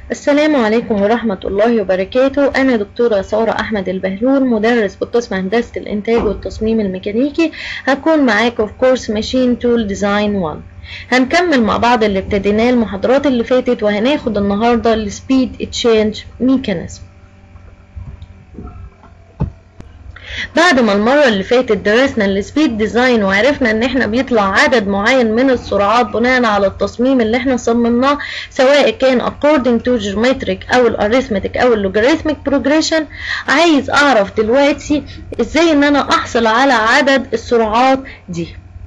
السلام عليكم ورحمة الله وبركاته أنا دكتورة سارة أحمد البهلول مدرس بقسم هندسة الإنتاج والتصميم الميكانيكي هكون معاكم في كورس ماشين تول ديزاين 1 هنكمل مع بعض اللي ابتديناه المحاضرات اللي فاتت وهناخد النهاردة السبيد تشينج ميكانيزم بعد ما المرة اللي فاتت درسنا السبيد ديزاين وعرفنا ان احنا بيطلع عدد معين من السرعات بناء على التصميم اللي احنا صممناه سواء كان according to geometric او الاريثمتيك او اللوجاريثميك progression عايز اعرف دلوقتي ازاي ان انا احصل على عدد السرعات دي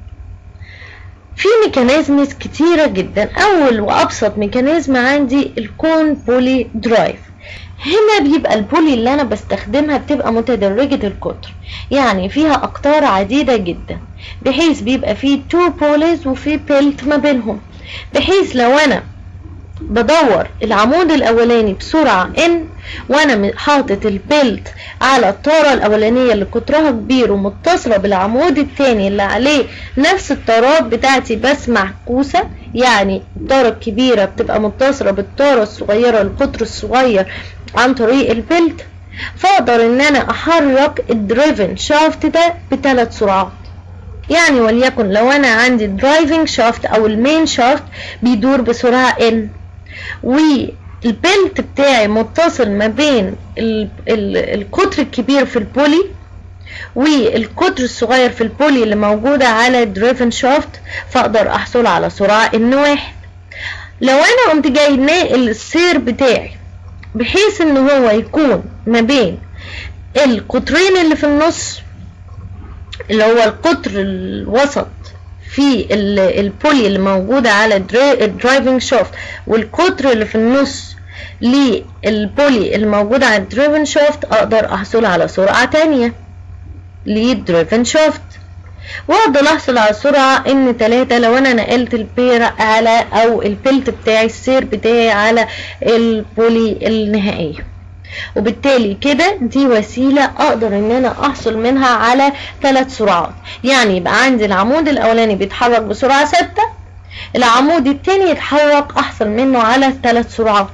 في ميكانيزمز كتيرة جدا اول وابسط ميكانيزم عندي الكون بولي درايف هنا بيبقى البولي اللي انا بستخدمها بتبقى متدرجة القطر يعني فيها اقطار عديدة جدا بحيث بيبقى فيه تو بوليز وفي بيلت ما بينهم بحيث لو انا بدور العمود الاولاني بسرعة ان وانا حاطط البيلت على الطارة الاولانية اللي قطرها كبير ومتصلة بالعمود التاني اللي عليه نفس الطارات بتاعتي بس معكوسة يعني الطارة الكبيرة بتبقى متصلة بالطارة الصغيرة القطر الصغير عن طريق البيلت فاقدر ان انا احرك الدريفن شافت ده بثلاث سرعات يعني وليكن لو انا عندي درايفنج شافت او المين شافت بيدور بسرعة ان والبيلت بتاعي متصل ما بين ال ال القطر الكبير في البولي والقطر الصغير في البولي اللي موجودة على الدريفن شافت فاقدر احصل على سرعة ان واحد لو انا قمت جاي ناقل السير بتاعي بحيث ان هو يكون ما بين القطرين اللي في النص اللي هو القطر الوسط في البولي اللي موجودة على الدرايفنج شافت والقطر اللي في النص للبولي اللي موجودة على الدريفن شافت اقدر احصل على سرعة تانية للدريفن شافت واقدر احصل على سرعة ان تلاتة لو انا نقلت البير على او البلت بتاعي السير بتاعي على البولي النهائية وبالتالي كده دي وسيلة اقدر ان انا احصل منها على ثلاث سرعات يعني يبقى عندي العمود الاولاني بيتحرك بسرعة ستة العمود التاني يتحرك احصل منه على ثلاث سرعات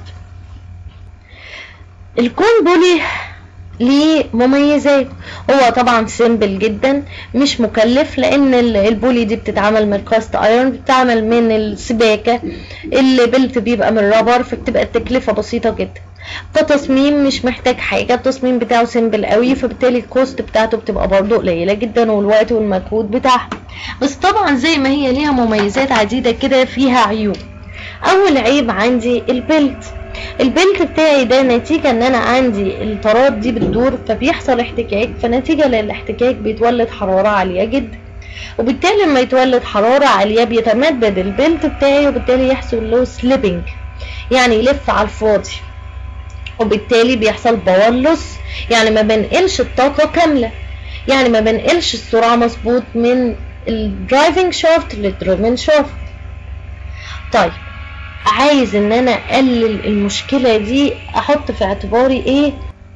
الكون بولي ليه مميزات هو طبعا سيمبل جدا مش مكلف لان البولي دي بتتعمل من الكاست ايرون بتتعمل من السباكة اللي بلت بيبقى من الرابر فبتبقى التكلفة بسيطة جدا كتصميم مش محتاج حاجة التصميم بتاعه سيمبل قوي فبالتالي الكوست بتاعته بتبقى برضه قليلة جدا والوقت والمجهود بتاعها بس طبعا زي ما هي ليها مميزات عديدة كده فيها عيوب اول عيب عندي البلت البلت بتاعي ده نتيجة ان انا عندي الطارات دي بتدور فبيحصل احتكاك فنتيجة للاحتكاك بيتولد حرارة عالية جدا وبالتالي لما يتولد حرارة عالية بيتمدد البلت بتاعي وبالتالي يحصل له سليبنج يعني يلف على الفاضي وبالتالي بيحصل باور لوس يعني ما بنقلش الطاقة كاملة يعني ما بنقلش السرعة مظبوط من الدرايفنج شافت للدريفن شافت طيب عايز ان انا اقلل المشكلة دي احط في اعتباري ايه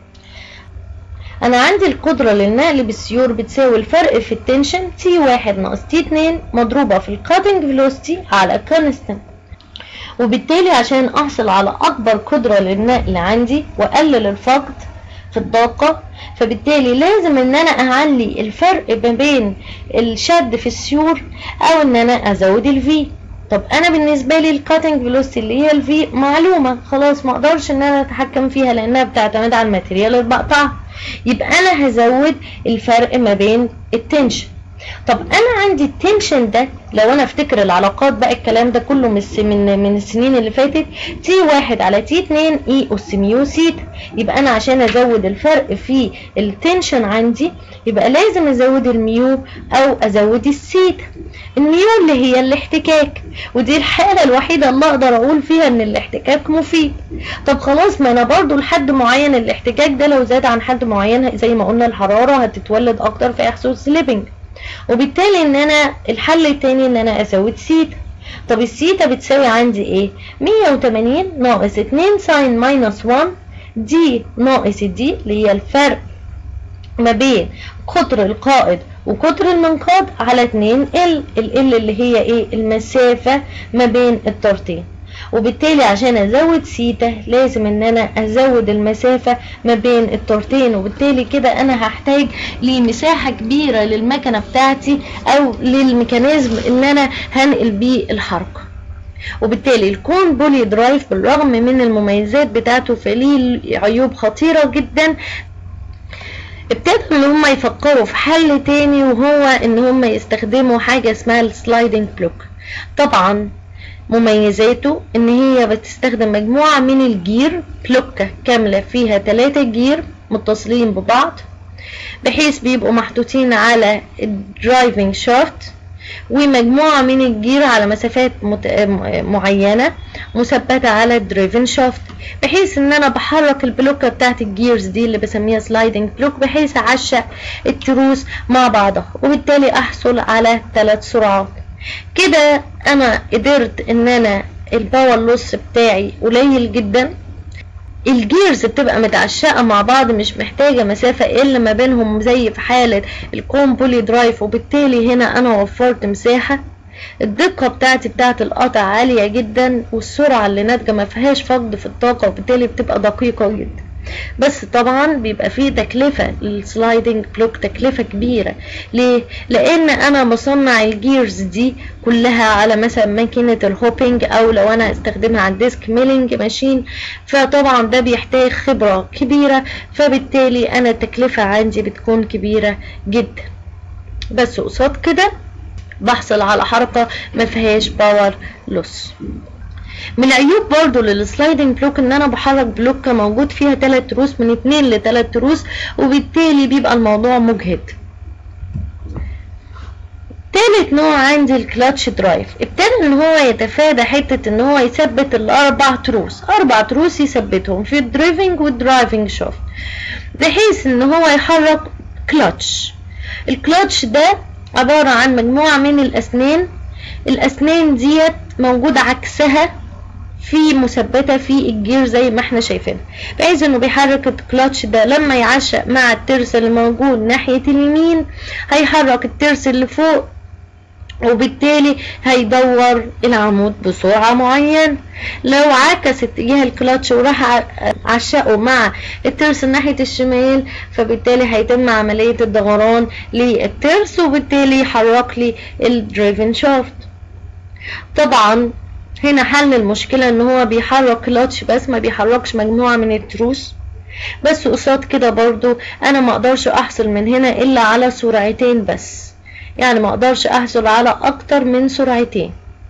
انا عندي القدرة للنقل بالسيور بتساوي الفرق في التنشن تي واحد ناقص تي اتنين مضروبة في الكاتنج فيلوسيتي على كونستنت وبالتالي عشان احصل على اكبر قدرة للنقل عندي واقلل الفقد في الطاقة فبالتالي لازم ان انا اعلي الفرق ما بين الشد في السيور او ان انا ازود الفي طب انا بالنسبه لي الكاتنج فيلوسيتي اللي هي الفي معلومه خلاص ما اقدرش ان انا اتحكم فيها لانها بتعتمد على الماتيريال اللي بقطعها يبقى انا هزود الفرق ما بين التنشن طب انا عندي التنشن ده لو انا افتكر العلاقات بقى الكلام ده كله من من من السنين اللي فاتت تي واحد على تي اتنين اي اس ميو سيتا يبقى انا عشان ازود الفرق في التنشن عندي يبقى لازم ازود الميو او ازود السيتا الميو اللي هي الاحتكاك ودي الحالة الوحيدة اللي اقدر اقول فيها ان الاحتكاك مفيد طب خلاص ما انا برضو لحد معين الاحتكاك ده لو زاد عن حد معين زي ما قلنا الحرارة هتتولد اكتر فيحصل سليبنج وبالتالي ان انا الحل التاني ان انا ازود سيتا طب السيتا بتساوي عندي ايه 180 ناقص 2 ساين ماينس 1 دي ناقص دي اللي هي الفرق ما بين قطر القائد وقطر المنقاد على 2 ال ال اللي هي ايه المسافة ما بين الطارتين وبالتالي عشان ازود سيتا لازم ان انا ازود المسافة ما بين الطارتين وبالتالي كده انا هحتاج لمساحة كبيرة للمكنة بتاعتي او للميكانيزم اللي انا هنقل بيه الحركة وبالتالي الكون بولي درايف بالرغم من المميزات بتاعته فليه عيوب خطيرة جدا ابتدوا ان هم يفكروا في حل تاني وهو ان هم يستخدموا حاجة اسمها السلايدنج بلوك طبعا مميزاته ان هي بتستخدم مجموعة من الجير بلوكة كاملة فيها ثلاثة جير متصلين ببعض بحيث بيبقوا محطوطين على الدرايفنج شافت ومجموعة من الجير على مسافات مت... معينة مثبتة على الدريفن شافت بحيث ان انا بحرك البلوكة بتاعت الجيرز دي اللي بسميها سلايدنج بلوك بحيث اعشق التروس مع بعضها وبالتالي احصل على ثلاث سرعات كده انا قدرت ان انا الباور لوس بتاعي قليل جدا الجيرز بتبقى متعشقة مع بعض مش محتاجة مسافة الا ما بينهم زي في حالة الكوم بولي درايف وبالتالي هنا انا وفرت مساحة الدقة بتاعتي بتاعت القطع عالية جدا والسرعة اللي ناتجة ما فيهاش فقد في الطاقة وبالتالي بتبقى دقيقة جدا بس طبعا بيبقى فيه تكلفة للسلايدنج بلوك تكلفة كبيرة ليه؟ لان انا بصنع الجيرز دي كلها على مثلا ماكينة الهوبينج او لو انا استخدمها على الديسك ميلينج ماشين فطبعا ده بيحتاج خبرة كبيرة فبالتالي انا التكلفة عندي بتكون كبيرة جدا بس قصاد كده بحصل على حركة ما فيهاش باور لوس من العيوب برضو للسلايدنج بلوك ان انا بحرك بلوكة موجود فيها تلات تروس من اتنين لتلات تروس وبالتالي بيبقى الموضوع مجهد تالت نوع عندي الكلاتش درايف ابتدى ان هو يتفادى حتة ان هو يثبت الاربع تروس اربع تروس يثبتهم في الدريفنج والدرايفنج شافت بحيث ان هو يحرك كلاتش الكلاتش ده عبارة عن مجموعة من الاسنان الاسنان ديت موجود عكسها في مثبتة في الجير زي ما احنا شايفين بحيث انه بيحرك الكلاتش ده لما يعشق مع الترس اللي موجود ناحية اليمين هيحرك الترس اللي فوق وبالتالي هيدور العمود بسرعة معينة لو عكس اتجاه الكلاتش وراح عشقه مع الترس ناحية الشمال فبالتالي هيتم عملية الدوران للترس وبالتالي يحرك لي الدريفن شافت طبعا هنا حل المشكلة ان هو بيحرك كلاتش بس ما بيحركش مجموعة من التروس بس قصاد كده برضو انا ما اقدرش احصل من هنا الا على سرعتين بس يعني ما اقدرش احصل على اكتر من سرعتين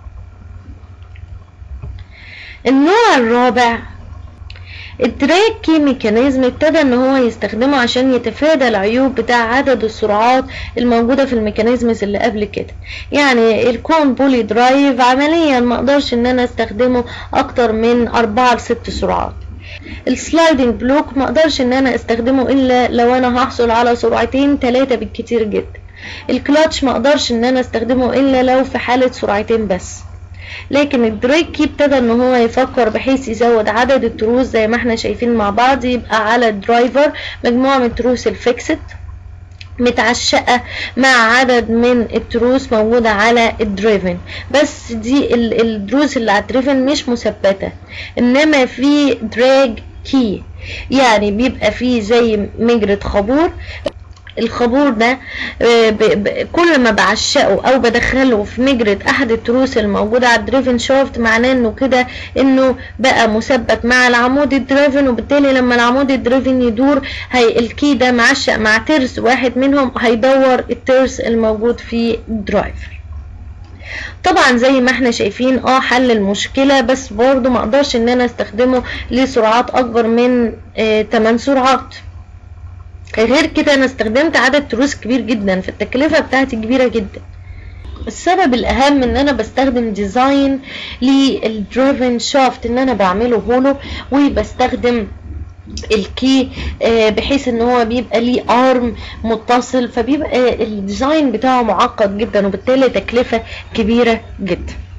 النوع الرابع التراكي ميكانيزم ابتدى ان هو يستخدمه عشان يتفادى العيوب بتاع عدد السرعات الموجودة في الميكانيزمز اللي قبل كده يعني الكون بولي درايف عمليا ما اقدرش ان انا استخدمه اكتر من اربعة لست سرعات السلايدنج بلوك ما اقدرش ان انا استخدمه الا لو انا هحصل على سرعتين ثلاثة بالكتير جدا الكلاتش ما اقدرش ان انا استخدمه الا لو في حالة سرعتين بس لكن الدريكي ابتدى ان هو يفكر بحيث يزود عدد التروس زي ما احنا شايفين مع بعض يبقى على الدرايفر مجموعة من التروس الفيكسد متعشقة مع عدد من التروس موجودة على الدريفن بس دي الدروس اللي على الدريفن مش مثبتة انما في دراج كي يعني بيبقى فيه زي مجرة خابور الخابور ده كل ما بعشقه او بدخله في مجرة احد التروس الموجودة على الدريفن شافت معناه انه كده انه بقى مثبت مع العمود الدريفن وبالتالي لما العمود الدريفن يدور هي الكي ده معشق مع ترس واحد منهم هيدور الترس الموجود في الدرايفر طبعا زي ما احنا شايفين اه حل المشكلة بس برضو ما اقدرش ان انا استخدمه لسرعات اكبر من اه 8 سرعات غير كده انا استخدمت عدد تروس كبير جدا فالتكلفة بتاعتي كبيرة جدا السبب الاهم ان انا بستخدم ديزاين للدريفن شافت ان انا بعمله هولو وبستخدم الكي بحيث ان هو بيبقى ليه ارم متصل فبيبقى الديزاين بتاعه معقد جدا وبالتالي تكلفة كبيرة جدا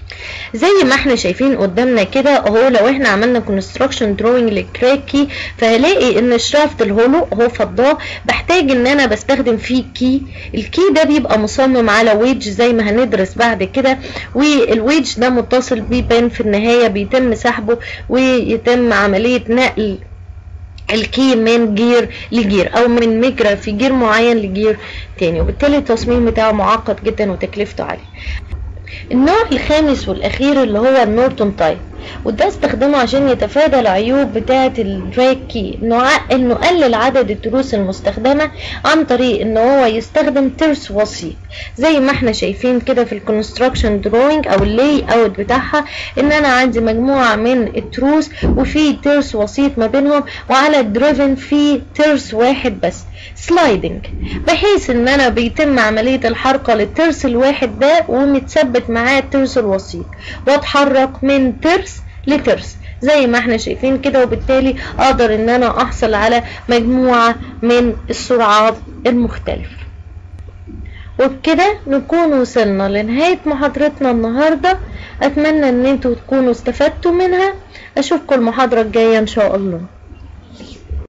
زي ما احنا شايفين قدامنا كده اهو لو احنا عملنا كونستراكشن دروينج للكراكي فهلاقي ان الشافت الهولو اهو فضاه بحتاج ان انا بستخدم فيه كي الكي ده بيبقى مصمم على ويدج زي ما هندرس بعد كده والويدج ده متصل ببين في النهاية بيتم سحبه ويتم عملية نقل الكي من جير لجير او من مجرى في جير معين لجير تاني وبالتالي التصميم بتاعه معقد جدا وتكلفته عالية النوع الخامس والاخير اللي هو النورتون تايب وده استخدمه عشان يتفادى العيوب بتاعة الدراك كي انه قلل عدد التروس المستخدمة عن طريق ان هو يستخدم ترس وسيط زي ما احنا شايفين كده في الكونستراكشن دروينج او اللاي اوت بتاعها ان انا عندي مجموعة من التروس وفي ترس وسيط ما بينهم وعلى الدريفن في ترس واحد بس سلايدنج بحيث ان انا بيتم عملية الحركة للترس الواحد ده ومتثبت معاه الترس الوسيط واتحرك من ترس لترس زي ما احنا شايفين كده وبالتالي اقدر ان انا احصل على مجموعة من السرعات المختلفة وبكده نكون وصلنا لنهاية محاضرتنا النهاردة اتمنى ان انتوا تكونوا استفدتوا منها اشوفكم المحاضرة الجاية ان شاء الله